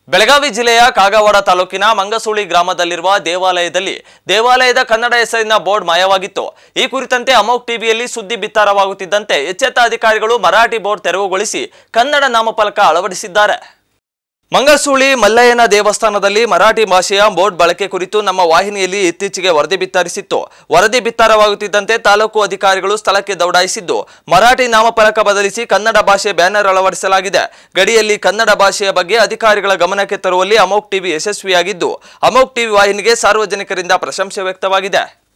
ಬೆಳಗಾವಿ ಜಿಲ್ಲೆಯ ಕಾಗವಾಡ ತಾಲೂಕಿನ ಮಂಗಸೂಳಿ ಗ್ರಾಮದಲ್ಲಿರುವ ದೇವಾಲಯದಲ್ಲಿ ದೇವಾಲಯದ ಕನ್ನಡ ಹೆಸರಿನ ಬೋರ್ಡ್ ಮಾಯವಾಗಿತ್ತು ಈ ಕುರಿತಂತೆ ಅಮೋಕ್ ಟಿವಿಯಲ್ಲಿ ಸುದ್ದಿ ಬಿತ್ತಾರವಾಗುತ್ತಿದ್ದಂತೆ ಎಚ್ಚೆತ್ತ ಅಧಿಕಾರಿಗಳು ಮರಾಠಿ ಬೋರ್ಡ್ ತೆರವುಗೊಳಿಸಿ ಕನ್ನಡ ನಾಮಫಲಕ ಅಳವಡಿಸಿದ್ದಾರೆ ಮಂಗಸೂಳಿ ಮಲ್ಲಯ್ಯನ ದೇವಸ್ಥಾನದಲ್ಲಿ ಮರಾಠಿ ಭಾಷೆಯ ಬೋರ್ಡ್ ಬಳಕೆ ಕುರಿತು ನಮ್ಮ ವಾಹಿನಿಯಲ್ಲಿ ಇತ್ತೀಚೆಗೆ ವರದಿ ಬಿತ್ತರಿಸಿತ್ತು ವರದಿ ಬಿತ್ತಾರವಾಗುತ್ತಿದ್ದಂತೆ ತಾಲೂಕು ಅಧಿಕಾರಿಗಳು ಸ್ಥಳಕ್ಕೆ ದೌಡಾಯಿಸಿದ್ದು ಮರಾಠಿ ನಾಮಫಲಕ ಬದಲಿಸಿ ಕನ್ನಡ ಭಾಷೆ ಬ್ಯಾನರ್ ಅಳವಡಿಸಲಾಗಿದೆ ಗಡಿಯಲ್ಲಿ ಕನ್ನಡ ಭಾಷೆಯ ಬಗ್ಗೆ ಅಧಿಕಾರಿಗಳ ಗಮನಕ್ಕೆ ತರುವಲ್ಲಿ ಅಮೋಕ್ ಟಿವಿ ಯಶಸ್ವಿಯಾಗಿದ್ದು ಅಮೋಕ್ ಟಿವಿ ವಾಹಿನಿಗೆ ಸಾರ್ವಜನಿಕರಿಂದ ಪ್ರಶಂಸೆ ವ್ಯಕ್ತವಾಗಿದೆ